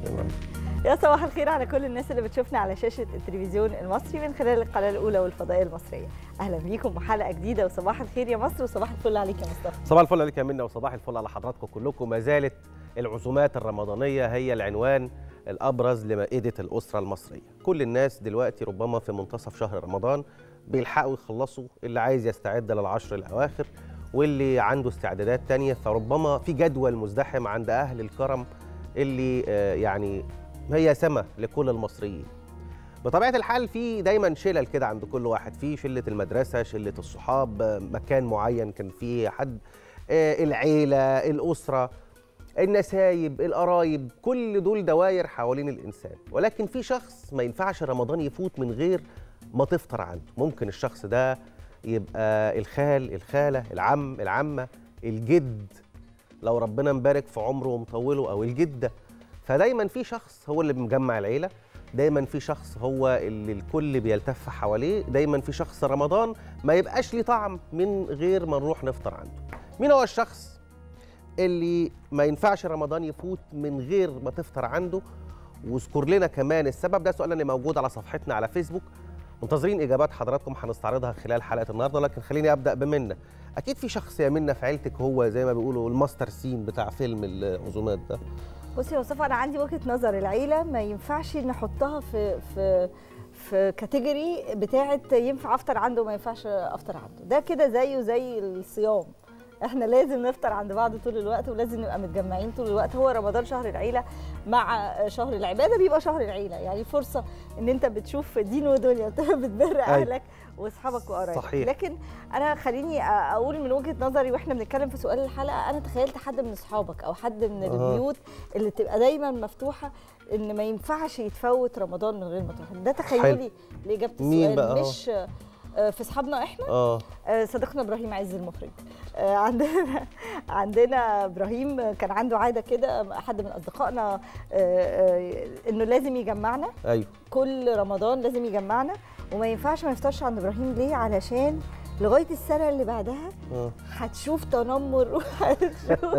يا صباح الخير على كل الناس اللي بتشوفنا على شاشة التلفزيون المصري من خلال القناة الأولى والفضائية المصرية أهلا بيكم بحلقة جديدة وصباح الخير يا مصر وصباح الفل عليك يا مصطفى صباح الفل عليك يا منى وصباح الفل على حضراتكم كلكم ما زالت العزومات الرمضانية هي العنوان الأبرز لمائدة الأسرة المصرية كل الناس دلوقتي ربما في منتصف شهر رمضان بيلحقوا يخلصوا اللي عايز يستعد للعشر الأواخر واللي عنده استعدادات تانية فربما في جدول مزدحم عند أهل الكرم اللي آه، يعني هي سمة لكل المصريين بطبيعة الحال في دايما شلل كده عند كل واحد في شلة المدرسة شلة الصحاب آه، مكان معين كان فيه حد آه، العيلة الأسرة النسايب القرايب كل دول دواير حوالين الإنسان ولكن في شخص ما ينفعش رمضان يفوت من غير ما تفطر عنده ممكن الشخص ده يبقى الخال الخالة العم العمة الجد لو ربنا مبارك في عمره ومطوله أو الجدة فدايما في شخص هو اللي مجمع العيلة دايما في شخص هو اللي الكل بيلتف حواليه دايما في شخص رمضان ما يبقاش ليه طعم من غير ما نروح نفطر عنده مين هو الشخص اللي ما ينفعش رمضان يفوت من غير ما تفطر عنده واذكر لنا كمان السبب ده سؤال اللي موجود على صفحتنا على فيسبوك منتظرين اجابات حضراتكم هنستعرضها خلال حلقه النهارده لكن خليني ابدا بمنى اكيد في شخص يا منى في عيلتك هو زي ما بيقولوا الماستر سين بتاع فيلم العزومات ده بصي يا مصطفى أنا عندي وجهة نظر العيلة ما ينفعش نحطها في في في كاتيجوري بتاعة ينفع أفطر عنده وما ينفعش أفطر عنده ده كده زيه زي الصيام احنا لازم نفطر عند بعض طول الوقت ولازم نبقى متجمعين طول الوقت هو رمضان شهر العيله مع شهر العباده بيبقى شهر العيله يعني فرصه ان انت بتشوف دين ودنيا بتبر اهلك واصحابك وقرايبك صحيح. لكن انا خليني اقول من وجهه نظري واحنا بنتكلم في سؤال الحلقه انا تخيلت حد من اصحابك او حد من أها. البيوت اللي تبقى دايما مفتوحه ان ما ينفعش يتفوت رمضان من غير ما تروح ده تخيلي لاجابه مين السؤال بقى؟ مش آه، في اصحابنا احنا اه آه، صديقنا ابراهيم عز المخرج آه، عندنا عندنا ابراهيم كان عنده عاده كده حد من اصدقائنا آه، آه، انه لازم يجمعنا ايوه كل رمضان لازم يجمعنا وما ينفعش ما يفطرش عند ابراهيم ليه علشان لغايه السنه اللي بعدها اه هتشوف تنمر وهتشوف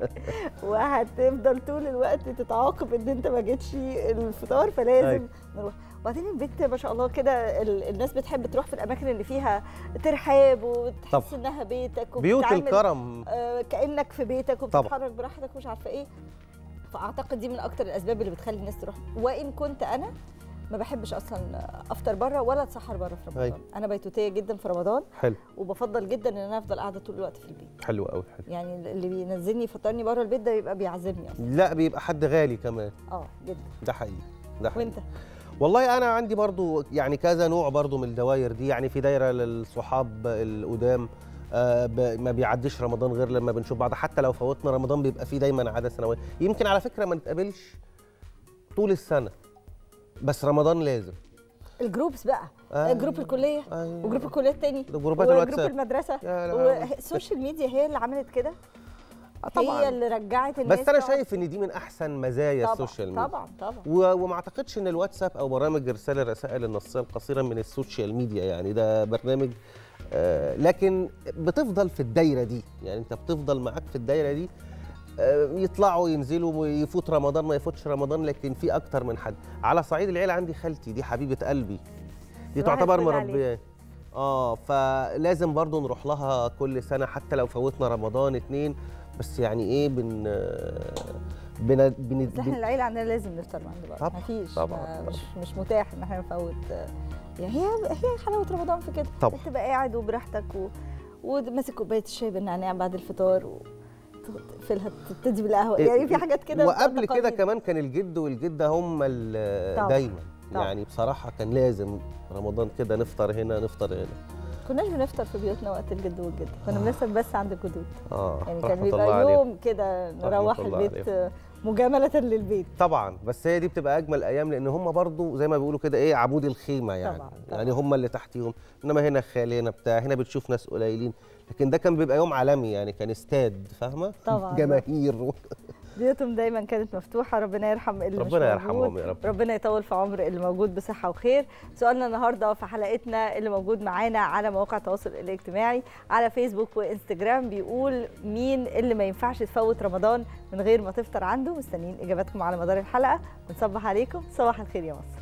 وهتفضل طول الوقت تتعاقب ان انت ما جيتش الفطار فلازم أيوة. نروح وبعدين البيت ما شاء الله كده ال- الناس بتحب تروح في الاماكن اللي فيها ترحاب وتحس طبعا. انها بيتك بيوت وبتتعامل، الكرم آه، كانك في بيتك طبعا. وبتتحرك براحتك ومش عارفه ايه فاعتقد دي من اكتر الاسباب اللي بتخلي الناس تروح وان كنت انا ما بحبش اصلا افطر بره ولا اتسحر بره في رمضان أيوة. انا بيتوتيه جدا في رمضان حلو وبفضل جدا ان انا افضل قاعده طول الوقت في البيت حلو قوي حلو يعني اللي بينزلني يفطرني بره البيت ده بيبقى بيعذبني اصلا لا بيبقى حد غالي كمان اه جدا ده حقيقي ده حقيقي وانت والله انا عندي برضو يعني كذا نوع برضو من الدواير دي يعني في دايره للصحاب القدام آه ب- ما بيعديش رمضان غير لما بنشوف بعض حتى لو فوتنا رمضان بيبقى في دايما عاده سنويه يمكن على فكره ما نتقابلش طول السنه بس رمضان لازم الجروبس بقى آه. جروب الكليه أيوة. وجروب الكليه التاني جروبات وجروب الواتساب المدرسه يا لا. والسوشيال ميديا هي اللي عملت كده هي اللي رجعت الناس بس انا تقعد- شايف ان دي من احسن مزايا طبعا السوشيال ميديا طبعا طبعا و- وما اعتقدش ان الواتساب او برامج ارسال الرسائل النصيه القصيره من السوشيال ميديا يعني ده برنامج آه لكن بتفضل في الدايره دي يعني انت بتفضل معاك في الدايره دي آه يطلعوا ينزلوا يفوت رمضان ما يفوتش رمضان لكن في اكتر من حد على صعيد العيله عندي خالتي دي حبيبه قلبي دي صباح تعتبر الفل عليك. مربيه اه فلازم برضو نروح لها كل سنه حتى لو فوتنا رمضان اتنين بس يعني ايه بن بن, بن, بس احنا العيله عندنا لازم نفطر عند بعض طبعاً، مفيش طبعاً، ما- طبعاً. مش مش متاح ان احنا نفوت يعني هي هي حلاوه رمضان في كده طبعاً. تبقى قاعد وبراحتك و... وماسك كوبايه الشاي بالنعناع بعد الفطار و... تقفلها تبتدي بالقهوه يعني في حاجات كده وقبل كده تقاليد. كمان كان الجد والجده هم ال- طبعاً، دايما طبعاً. يعني بصراحه كان لازم رمضان كده نفطر هنا نفطر هنا كناش بنفطر في بيوتنا وقت الجد والجده كنا بنفطر بس عند الجدود اه يعني كان رحمة الله بيبقى عليهم. يوم كده نروح الله البيت مجامله للبيت طبعا بس هي دي بتبقى اجمل ايام لان هم برضو زي ما بيقولوا كده ايه عمود الخيمه يعني طبعاً، طبعاً. يعني هم اللي تحتيهم انما هنا خال هنا بتاع هنا بتشوف ناس قليلين لكن ده كان بيبقى يوم عالمي يعني كان استاد فاهمه طبعاً. جماهير بيوتهم دايما كانت مفتوحه ربنا يرحم اللي مش ربنا موجود. يرحمهم يا رب ربنا يطول في عمر اللي موجود بصحه وخير سؤالنا النهارده في حلقتنا اللي موجود معانا على مواقع التواصل الاجتماعي على فيسبوك وانستجرام بيقول مين اللي ما ينفعش تفوت رمضان من غير ما تفطر عنده مستنيين اجاباتكم على مدار الحلقه بنصبح عليكم صباح الخير يا مصر